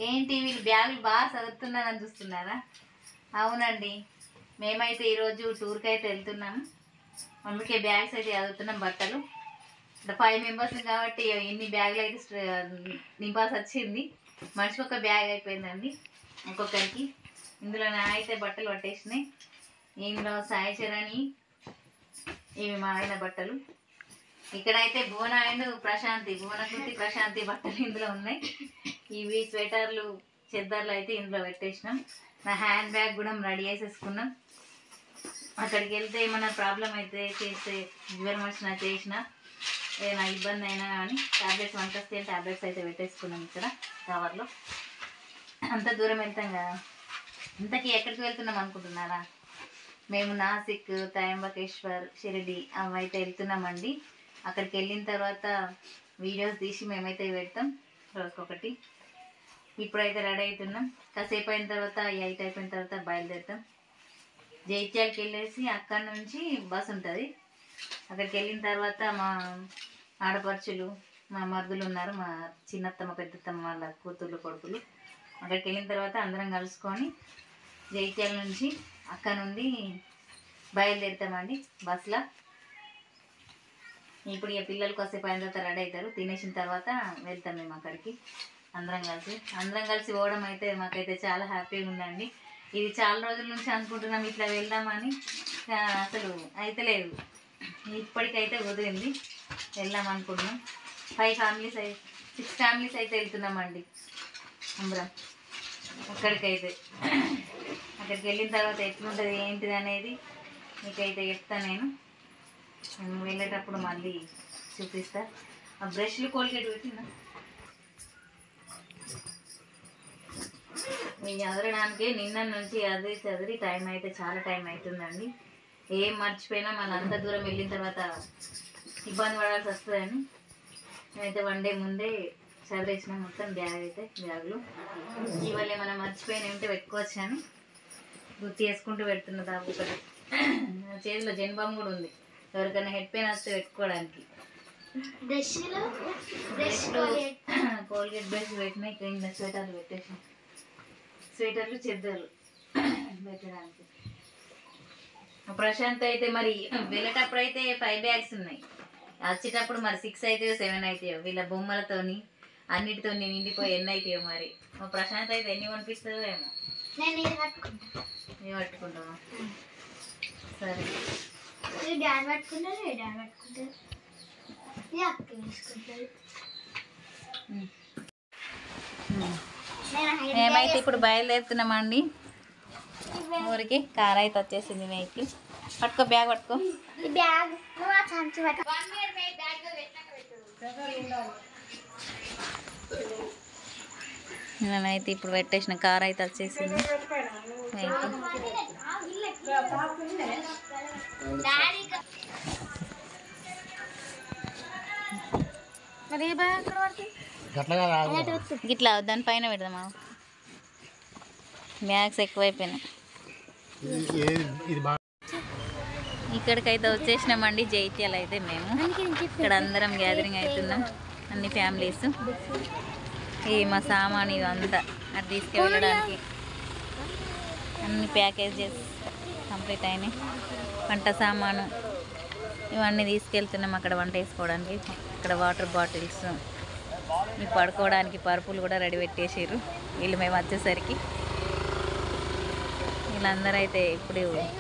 ఏంటి వీళ్ళు బ్యాగులు బాగా చదువుతున్నారని చూస్తున్నారా అవునండి మేమైతే ఈరోజు టూర్కి అయితే వెళ్తున్నాము అందుకే బ్యాగ్స్ అయితే చదువుతున్నాం బట్టలు ఇక్కడ ఫైవ్ మెంబర్స్ కాబట్టి ఇన్ని బ్యాగులు అయితే స్ట్ర- నింపాల్సి వచ్చింది మనిషికి ఒక బ్యాగ్ అయిపోయిందండి ఒక్కొక్కరికి ఇందులో నా అయితే బట్టలు పట్టేసినాయి ఇందులో సాయి చరణి ఇవి మా ఆయన బట్టలు ఇక్కడైతే భువన అండ్ ప్రశాంతి భువనకృతి ప్రశాంతి బట్టలు ఇందులో ఉన్నాయి ఇవి స్వెటర్లు చెద్దర్లు అయితే ఇందులో పెట్టేసినాం నా హ్యాండ్ బ్యాగ్ కూడా రెడీ చేసేసుకున్నాం అక్కడికి వెళ్తే ఏమైనా ప్రాబ్లం అయితే చేస్తే జ్వరం వచ్చినా చేసినా ఏదైనా ఇబ్బంది అయినా కానీ టాబ్లెట్స్ వంట వస్తే టాబ్లెట్స్ అయితే పెట్టేసుకున్నాం ఇక్కడ కవర్లో అంత దూరం వెళ్తాం కదా ఇంతకీ ఎక్కడికి వెళ్తున్నాం అనుకుంటున్నారా మేము నాసిక్ త్రయంబకేశ్వర్ షిరిడి అవి అయితే వెళ్తున్నామండి అక్కడికి వెళ్ళిన తర్వాత వీడియోస్ తీసి మేమైతే పెడతాం రోజుకొకటి ఇప్పుడైతే రెడీ అవుతున్నాం కాసేపు అయిన తర్వాత ఎయిట్ అయిపోయిన తర్వాత బయలుదేరుతాం జైత్యాలకి వెళ్ళేసి అక్కడ నుంచి బస్ ఉంటుంది అక్కడికి వెళ్ళిన తర్వాత మా ఆడపడుచులు మా మరుదులు ఉన్నారు మా చిన్నత్తమ్మ పెద్దత్తమ్మ వాళ్ళ కూతుర్లు కొడుకులు అక్కడికి వెళ్ళిన తర్వాత అందరం కలుసుకొని జైత్యాల నుంచి అక్కడ నుండి బయలుదేరుతామండి బస్సులో ఇప్పుడు ఇక పిల్లలు కాసేపు అయిన తర్వాత రెడీ అవుతారు తినేసిన తర్వాత వెళ్తాం మేము అక్కడికి అందరం కలిసి అందరం కలిసి పోవడం అయితే మాకైతే చాలా హ్యాపీగా ఉందండి ఇది చాలా రోజుల నుంచి అనుకుంటున్నాం ఇట్లా వెళ్దామని ఆ, అసలు అయితే లేదు ఇప్పటికైతే కుదిరింది వెళ్దాం అనుకుంటున్నాం ఫైవ్ ఫ్యామిలీస్ అయితే సిక్స్ ఫ్యామిలీస్ అయితే వెళ్తున్నామండి అందరం అక్కడికైతే అక్కడికి వెళ్ళిన తర్వాత ఎట్లుంటుంది ఏంటిది అనేది మీకైతే చెప్తాను నేను నేను వెళ్ళేటప్పుడు మళ్ళీ చూపిస్తా ఆ బ్రష్లు కోల్గేట్ పెట్టినా ఈ చదవడానికి నిన్న నుంచి చదివి చదివి టైం అయితే చాలా టైం అవుతుందండి ఏం మర్చిపోయినా మళ్ళీ అంత దూరం వెళ్ళిన తర్వాత ఇబ్బంది పడాల్సి వస్తుందని నేనైతే వన్ డే ముందే చదివేసిన మొత్తం బ్యాగ్ అయితే బ్యాగులు ఇవాళ ఏమైనా మర్చిపోయిన ఉంటే పెట్టుకోవచ్చు అని గుర్తు చేసుకుంటూ పెడుతున్న దాపు ఒకటి నా చేతిలో జెన్బామ్ కూడా ఉంది ఎవరికైనా హెడ్ పెయిన్ వస్తే పెట్టుకోవడానికి బ్రష్లు బ్రష్ కోల్గేట్ బ్రష్ పెట్టినా ఇక్కడ స్వెటర్లు పెట్టేసాం స్వెటర్లు చెద్దర్లు పెట్టడానికి ప్రశాంత్ అయితే మరి వెళ్ళేటప్పుడు అయితే ఫైవ్ బ్యాగ్స్ ఉన్నాయి వచ్చేటప్పుడు మరి సిక్స్ అవుతాయో సెవెన్ అవుతాయో వీళ్ళ బొమ్మలతోని అన్నిటితో నిండిపోయి ఎన్ని అవుతాయో మరి మా ప్రశాంత్ అయితే ఎన్ని పంపిస్తుందో ఏమో నేను ఇది పట్టుకుంటా మేము పట్టుకుంటామా సరే ఇది డాడ్ పట్టుకుంటారు ఇది డాడ్ పట్టుకుంటారు ఇది అక్క వేసుకుంటారు ఉమ్. నేను హైడ్ మేమైతే ఇప్పుడు బయలుదేరుతున్నామండి ఊరికి కార్ అయితే వచ్చేసింది మేకి పట్టుకో బ్యాగ్ పట్టుకో ఈ బ్యాగ్ నువ్వు ఆ సంచి పట్టు నేనైతే ఇప్పుడు పెట్టేసిన కార్ అయితే వచ్చేసింది మేకి మరి ఈ బ్యాగ్ ఎక్కడ పడుతుంది గట్లగా రాదు ఇట్లా దానిపైన పెడదామా బ్యాగ్స్ ఎక్కువైపోయినాయి ఇది ఏది ఇది బాగా ఇక్కడికైతే వచ్చేసినామండి జైత్యాలు అయితే మేము ఇక్కడ అందరం గ్యాదరింగ్ అవుతున్నాం అన్ని ఫ్యామిలీస్ ఈ మా సామాన్ ఇదంతా అది తీసుకెళ్ళడానికి అన్ని ప్యాకేజెస్ కంప్లీట్ అయినాయి వంట సామాను ఇవన్నీ తీసుకెళ్తున్నాం అక్కడ వంట వేసుకోవడానికి ఇక్కడ వాటర్ బాటిల్స్ ఈ పడుకోవడానికి పరుపులు కూడా రెడీ పెట్టేసారు వీళ్ళు మేము వచ్చేసరికి వీళ్ళందరూ అయితే ఇప్పుడు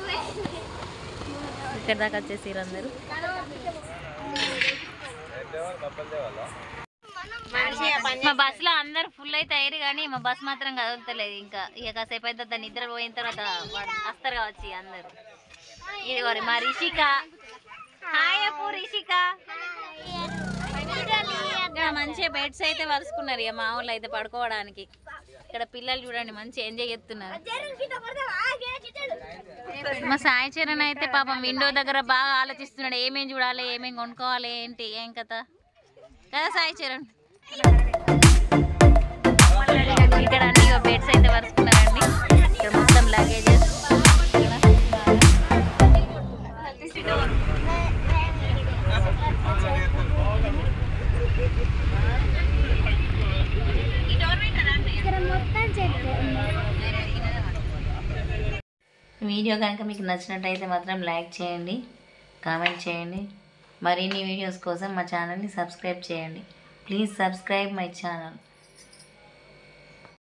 ఇక్కడ దాకా వచ్చేసారు అందరూ మా బస్సులో అందరు ఫుల్ అయితే అయ్యారు కానీ మా బస్ మాత్రం కదులుతలేదు ఇంకా ఇక కాసేపు అయితే దాన్ని నిద్ర పోయిన తర్వాత వాడు వస్తారు కావచ్చు ఇక అందరు ఇది మరి మా రిషిక హాయ్ అప్పు రిషిక ఇక్కడ మంచిగా బెడ్స్ అయితే వరుసుకున్నారు ఇక మా ఊళ్ళో అయితే పడుకోవడానికి ఇక్కడ పిల్లలు చూడండి మంచిగా ఎంజాయ్ చేస్తున్నారు మా సాయి చరణ్ అయితే పాపం విండో దగ్గర బాగా ఆలోచిస్తున్నాడు ఏమేం చూడాలి ఏమేం కొనుక్కోవాలి ఏంటి ఏం కథ కదా సాయి చరణ్ ఇక్కడ అన్ని బెడ్స్ అయితే వరుసుకున్నారండి ఇక్కడ మొత్తం లగేజెస్ వీడియో కనుక మీకు నచ్చినట్టయితే మాత్రం లైక్ చేయండి కామెంట్ చేయండి మరిన్ని వీడియోస్ కోసం మా ఛానల్ని సబ్స్క్రైబ్ చేయండి ప్లీజ్ సబ్స్క్రైబ్ మై ఛానల్